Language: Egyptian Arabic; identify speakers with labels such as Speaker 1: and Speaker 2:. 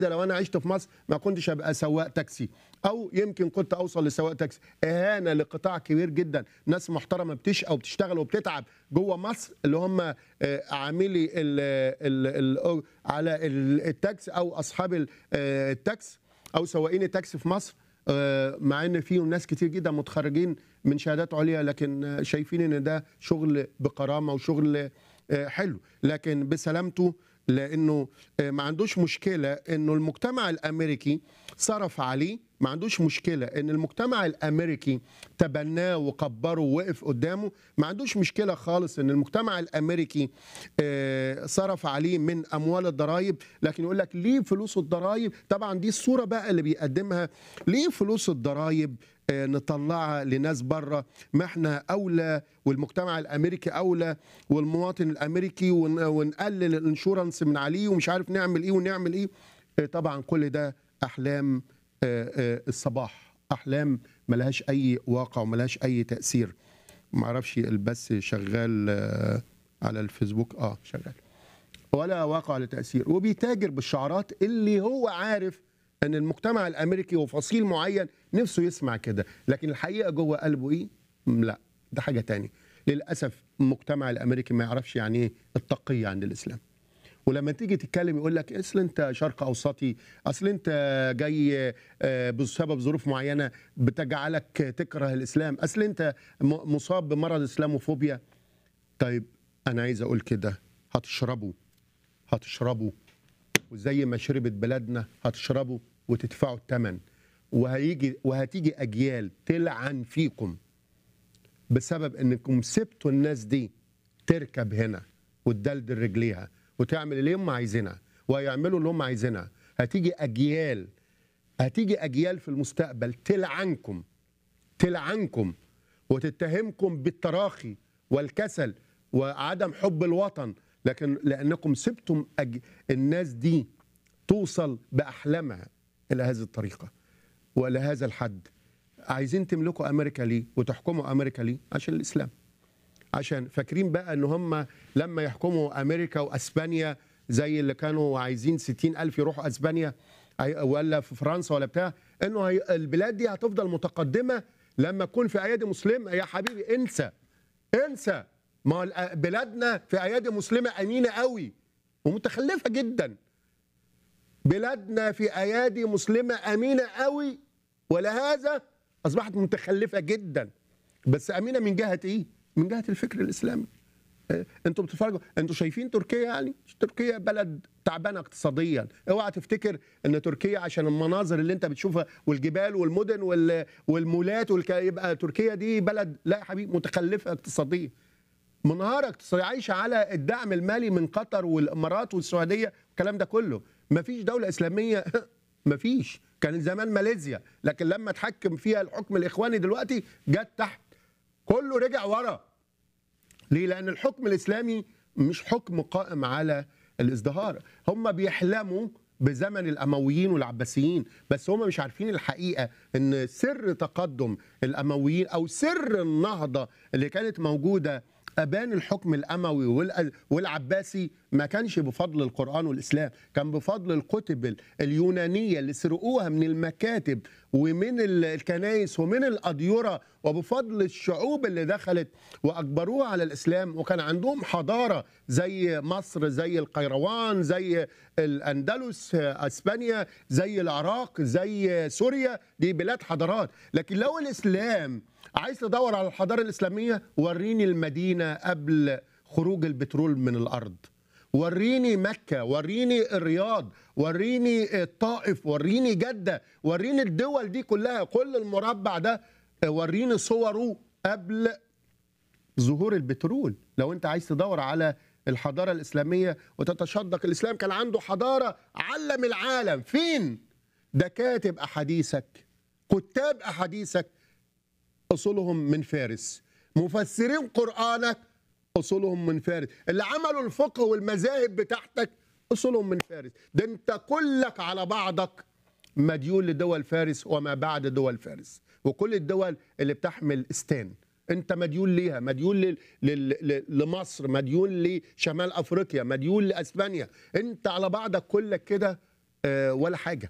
Speaker 1: ده لو انا عشت في مصر ما كنتش هبقى سواق تاكسي او يمكن كنت اوصل لسواق تاكسي اهانه لقطاع كبير جدا ناس محترمه بتشقى وبتشتغل وبتتعب جوه مصر اللي هم آه، عاملي ال ال ال على ال- التاكسي او اصحاب ال- آه، التاكسي او سواقين التاكسي في مصر آه، مع ان فيهم ناس كتير جدا متخرجين من شهادات عليا لكن آه، شايفين ان ده شغل بكرامه وشغل آه، حلو لكن بسلامته لانه آه، ما عندوش مشكله انه المجتمع الامريكي صرف عليه ما عندوش مشكله ان المجتمع الامريكي تبناه وكبره ووقف قدامه ما عندوش مشكله خالص ان المجتمع الامريكي آه، صرف عليه من اموال الضرائب لكن يقول لك ليه فلوس الضرائب طبعا دي الصوره بقى اللي بيقدمها ليه فلوس الضرائب آه، نطلعها لناس بره ما احنا اولى والمجتمع الامريكي اولى والمواطن الامريكي ون- ونقلل الانشورنس من عليه ومش عارف نعمل ايه ونعمل ايه آه، طبعا كل ده احلام آه، آه، الصباح احلام ملهاش اي واقع وملهاش اي تاثير معرفش البث شغال آه، على الفيسبوك اه شغال ولا واقع لتأثير وبيتاجر بالشعارات اللي هو عارف ان المجتمع الامريكي وفصيل معين نفسه يسمع كده لكن الحقيقه جوه قلبه ايه م، لا ده حاجه تاني للاسف المجتمع الامريكي ما يعرفش يعني ايه التقيه عند الاسلام ولما تيجي تتكلم يقول لك اصل انت شرق اوسطي اصل انت جاي آه، بسبب ظروف معينه بتجعلك تكره الاسلام اصل انت م- مصاب بمرض اسلاموفوبيا طيب انا عايز اقول كده هتشربوا هتشربوا وزي ما شربت بلادنا هتشربوا وتدفعوا الثمن وهيجي وهتيجي اجيال تلعن فيكم بسبب انكم سبتوا الناس دي تركب هنا وتدلدل رجليها وتعمل اللي هم عايزينها وهيعملوا اللي هم عايزينها هتيجي اجيال هتيجي اجيال في المستقبل تلعنكم تلعنكم وتتهمكم بالتراخي والكسل وعدم حب الوطن لكن لانكم سبتم أج... الناس دي توصل باحلامها الى هذه الطريقه والى هذا الحد عايزين تملكوا امريكا ليه وتحكموا امريكا ليه عشان الاسلام عشان فاكرين بقى ان هم لما يحكموا امريكا واسبانيا زي اللي كانوا عايزين 60 الف يروحوا اسبانيا أي- ولا في فرنسا ولا بتاع انه هي البلاد دي هتفضل متقدمه لما تكون في ايادي مسلمه يا حبيبي انسى انسى ما هو الأ- بلادنا في ايادي مسلمه امينه قوي ومتخلفه جدا بلادنا في ايادي مسلمه امينه قوي ولهذا اصبحت متخلفه جدا بس امينه من جهه ايه؟ من جهه الفكر الاسلامي آه، انتوا بتتفرجوا انتوا شايفين تركيا يعني تركيا بلد تعبانه اقتصاديا اوعى تفتكر ان تركيا عشان المناظر اللي انت بتشوفها والجبال والمدن وال- والمولات والك... يبقى تركيا دي بلد لا يا حبيبي متخلفه اقتصاديا منهارة اقتصادية عايشة على الدعم المالي من قطر والإمارات والسعودية الكلام ده كله مفيش دولة إسلامية مفيش كان زمان ماليزيا لكن لما تحكم فيها الحكم الإخواني دلوقتي جت تحت كله رجع ورا ليه؟ لأن الحكم الإسلامي مش حكم قائم على الازدهار هم بيحلموا بزمن الأمويين والعباسيين بس هم مش عارفين الحقيقة أن سر تقدم الأمويين أو سر النهضة اللي كانت موجودة أبان الحكم الأموي والأ- والعباسي ما كانش بفضل القرآن والإسلام كان بفضل الكتب ال- اليونانية اللي سرقوها من المكاتب ومن ال- الكنائس ومن الأديرة وبفضل الشعوب اللي دخلت وأجبروها على الإسلام وكان عندهم حضارة زي مصر زي القيروان زي الأندلس أسبانيا زي العراق زي سوريا دي بلاد حضارات لكن لو الإسلام عايز تدور على الحضارة الإسلامية وريني المدينة قبل خروج البترول من الأرض وريني مكة وريني الرياض وريني الطائف وريني جدة وريني الدول دي كلها كل المربع ده وريني صوره قبل ظهور البترول لو انت عايز تدور على الحضارة الإسلامية وتتشدق الإسلام كان عنده حضارة علم العالم فين ده كاتب أحاديثك كتاب أحاديثك أصولهم من فارس مفسرين قرآنك أصولهم من فارس اللي عملوا الفقه والمذاهب بتاعتك أصولهم من فارس ده أنت كلك على بعضك مديون لدول فارس وما بعد دول فارس وكل الدول اللي بتحمل استان انت مديون ليها مديون لل... لل... ل- لمصر مديون لشمال افريقيا مديون لاسبانيا انت على بعضك كلك كده آه، ولا حاجه